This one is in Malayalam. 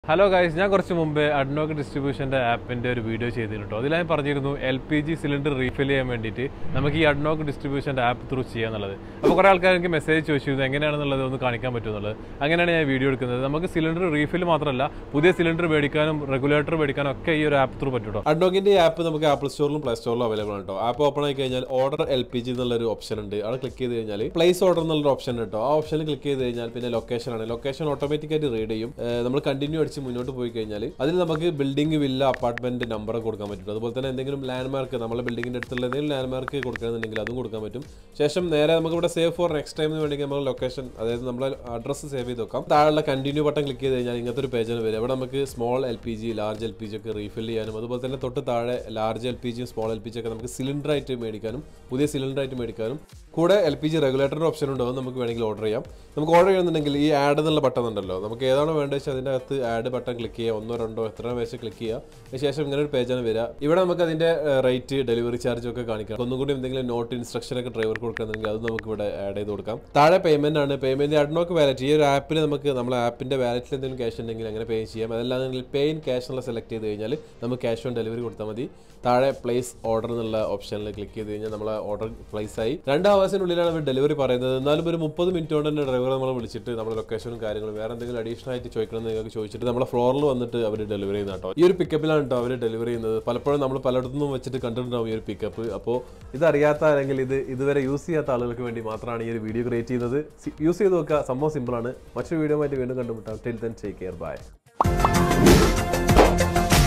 ഹലോ ഗൈസ് ഞാൻ കുറച്ച് മുമ്പ് അഡ്നോക്ക് ഡിസ്ട്രിബ്യൂഷന്റെ ആപ്പിന്റെ ഒരു വീഡിയോ ചെയ്തിരുന്നു അതിൽ ഞാൻ പറഞ്ഞിരുന്നു L P G cylinder refill ചെയ്യാൻ വേണ്ടിയിട്ട് നമുക്ക് ഈ അഡ്നോക്ക് ഡിസ്ട്രിബ്യൂഷന്റെ ആപ്പ് ത്രൂ ചെയ്യാന്നുള്ളത് അപ്പോൾ കുറേ ആൾക്കാർ എനിക്ക് മെസ്സേജ് ചോദിച്ചിരുന്നു എങ്ങനെയാണെന്നുള്ളത് ഒന്ന് കാണിക്കാൻ പറ്റുമെന്നുള്ളത് അങ്ങനെയാണ് ഞാൻ വീഡിയോ എടുക്കുന്നത് നമുക്ക് സിലിണ്ടർ റീഫിൽ മാത്രമല്ല പുതിയ സിലിണ്ടർ മേടിക്കാനും റെഗുലേറ്റർ മേടിക്കാനും ഒക്കെ ഈ ഒരു ആപ്പ് ത്രൂ പറ്റും അഡ്നോക്കിന്റെ ആപ്പ് നമുക്ക് ആപ്പിൾ സ്റ്റോറിലും പ്ലേ സ്റ്റോറിലും അവൈലബിൾ ആണ് കേട്ടോ ആപ്പ് ഓപ്പൺ ആയി കഴിഞ്ഞാൽ ഓർഡർ എൽ പി ജി എന്നുള്ള ഒരു ഓപ്ഷൻ ഉണ്ട് അവിടെ ക്ലിക്ക് ചെയ്ത് കഴിഞ്ഞാൽ പ്ലേസ് ഓർഡർ എന്നുള്ള ഓപ്ഷൻ ഉണ്ട് കേട്ടോ ആ ഓപ്ഷനിൽ ക്ലിക്ക് ചെയ്ത് കഴിഞ്ഞാൽ പിന്നെ ലൊക്കേഷൻ ആണ് ലൊക്കേഷൻ ഓട്ടോമാറ്റിക് ആയിട്ട് റീഡ് ചെയ്യും ഏഹ് നമ്മൾ കണ്ടിന്യൂ അടിച്ച് മുന്നോട്ട് പോയി കഴിഞ്ഞാൽ അതിൽ നമുക്ക് ബിൽഡിംഗ് വില്ല അപ്പാർട്ട്മെന്റ് നമ്പർ കൊടുക്കാൻ പറ്റും അതുപോലെ തന്നെ എന്തെങ്കിലും ലാൻഡ് മാർക്ക് നമ്മുടെ ബിൽഡിംഗിന്റെ അടുത്തുള്ള എന്തെങ്കിലും ലാൻഡ് മാർക്ക് കൊടുക്കണമെന്നുണ്ടെങ്കിൽ അതും കൊടുക്കാൻ പറ്റും ശേഷം നേരെ നമുക്ക് ഇവിടെ സേവ് ഫോർ നെക്സ്റ്റ് ടൈമിന് വേണമെങ്കിൽ നമ്മൾ ലൊക്കേഷൻ അതായത് നമ്മളെ അഡ്രസ്സ് സേവ് ചെയ്ത് വെക്കാം താഴെ കണ്ടിന്യൂ ബട്ടൺ ക്ലിക്ക് ചെയ്ത് കഴിഞ്ഞാൽ ഇങ്ങനത്തെ ഒരു പേജാണ് വരും അവിടെ നമുക്ക് small L P G large L P G ഒക്കെ റീഫിൽ ചെയ്യാനും അതുപോലെ തന്നെ തൊട്ട് താഴെ ലാർജ് എൽ പി ജിയും സ്മോൾ എൽ പി ജി ഒക്കെ നമുക്ക് സിലിണ്ടർ ആയിട്ട് മേടിക്കാനും പുതിയ സിലിണ്ടർ ആയിട്ട് മേടിക്കാനും കൂടെ എൽ പി ജി റെഗുലേറ്ററിന്റെ ഓപ്ഷൻ ഉണ്ട് അത് നമുക്ക് വേണമെങ്കിൽ ഓർഡർ ചെയ്യാം നമുക്ക് ഓർഡർ ചെയ്യുന്നുണ്ടെങ്കിൽ ഈ ആഡ് എന്നുള്ള ബട്ടൺ ഉണ്ടല്ലോ നമുക്ക് ഏതാണോ വേണ്ടത് വെച്ചാൽ അതിൻ്റെ അകത്ത് ആഡ് ബട്ടൺ ക്ലിക്ക് ചെയ്യുക ഒന്നോ രണ്ടോ എത്ര വെച്ച് ക്ലിക്ക് ചെയ്യുക അതിനുശേഷം ഇങ്ങനെ ഒരു പേജാണ് വരിക ഇവിടെ നമുക്ക് അതിന്റെ റേറ്റ് ഡെലിവറി ചാർജ് ഒക്കെ കാണിക്കാം ഒന്നും കൂടി എന്തെങ്കിലും നോട്ട് ഇൻസ്ട്രക്ഷൻ ഒക്കെ ഡ്രൈവർ കൊടുക്കണമെങ്കിൽ അത് നമുക്ക് ഇവിടെ ആഡ് ചെയ്ത് കൊടുക്കാം താഴെ പേയ്മെന്റ് ആണ് പേയ്മെന്റ് അഡ്നോക്ക് വാലറ്റ് ഈ ഒരു ആപ്പിൽ നമുക്ക് നമ്മുടെ ആപ്പിന്റെ വാലറ്റിൽ എന്തെങ്കിലും ക്യാഷ് ഉണ്ടെങ്കിൽ അങ്ങനെ പേ ചെയ്യാം അതല്ലാന്നെങ്കിൽ പേ ഇൻ ക്യാഷ് എന്നുള്ള സെലക്ട് ചെയ്ത് കഴിഞ്ഞാൽ നമുക്ക് ക്യാഷ് ഓൺ ഡെലിവറി കൊടുത്താൽ മതി താഴെ പ്ലേസ് ഓർഡർ എന്നുള്ള ഓപ്ഷനിൽ ക്ലിക്ക് ചെയ്ത് കഴിഞ്ഞാൽ നമ്മളെ ഓർഡർ പ്ലേസ് ആയി രണ്ട് ഹവേഴ്സിനുള്ളിലാണ് അവർ ഡെലിവറി പറയുന്നത് എന്നാലും ഒരു മുപ്പത് മിനിറ്റ് കൊണ്ട് തന്നെ ഡ്രൈവർ നമ്മൾ വിളിച്ചിട്ട് നമ്മുടെ ലൊക്കേഷനും കാര്യങ്ങളും വേറെ എന്തെങ്കിലും അഡീഷണൽ ആയിട്ട് ചോദിക്കണം നിങ്ങൾക്ക് ചോദിച്ചിട്ട് നമ്മുടെ ഫ്ലോറിൽ വന്നിട്ട് അവർ ഡെലിവറി ചെയ്യുന്ന കേട്ടോ ഈ ഒരു പിക്കപ്പിലാണ് കേട്ടോ അവർ ഡെലിവറി ചെയ്യുന്നത് പലപ്പോഴും നമ്മൾ പലയിടത്തുനിന്നും വെച്ചിട്ട് കണ്ടിട്ടുണ്ടാവും ഈ ഒരു പിക്കപ്പ് അപ്പോൾ ഇതറിയാത്ത അല്ലെങ്കിൽ ഇത് ഇതുവരെ യൂസ് ചെയ്യാത്ത ആളുകൾക്ക് വേണ്ടി മാത്രമാണ് ഈ ഒരു വീഡിയോ ക്രിയേറ്റ് ചെയ്യുന്നത് യൂസ് ചെയ്ത് നോക്കുക സംഭവം സിമ്പിളാണ് മറ്റൊരു വീഡിയോ ആയിട്ട് വീണ്ടും കണ്ടുമുട്ടാം till then take care by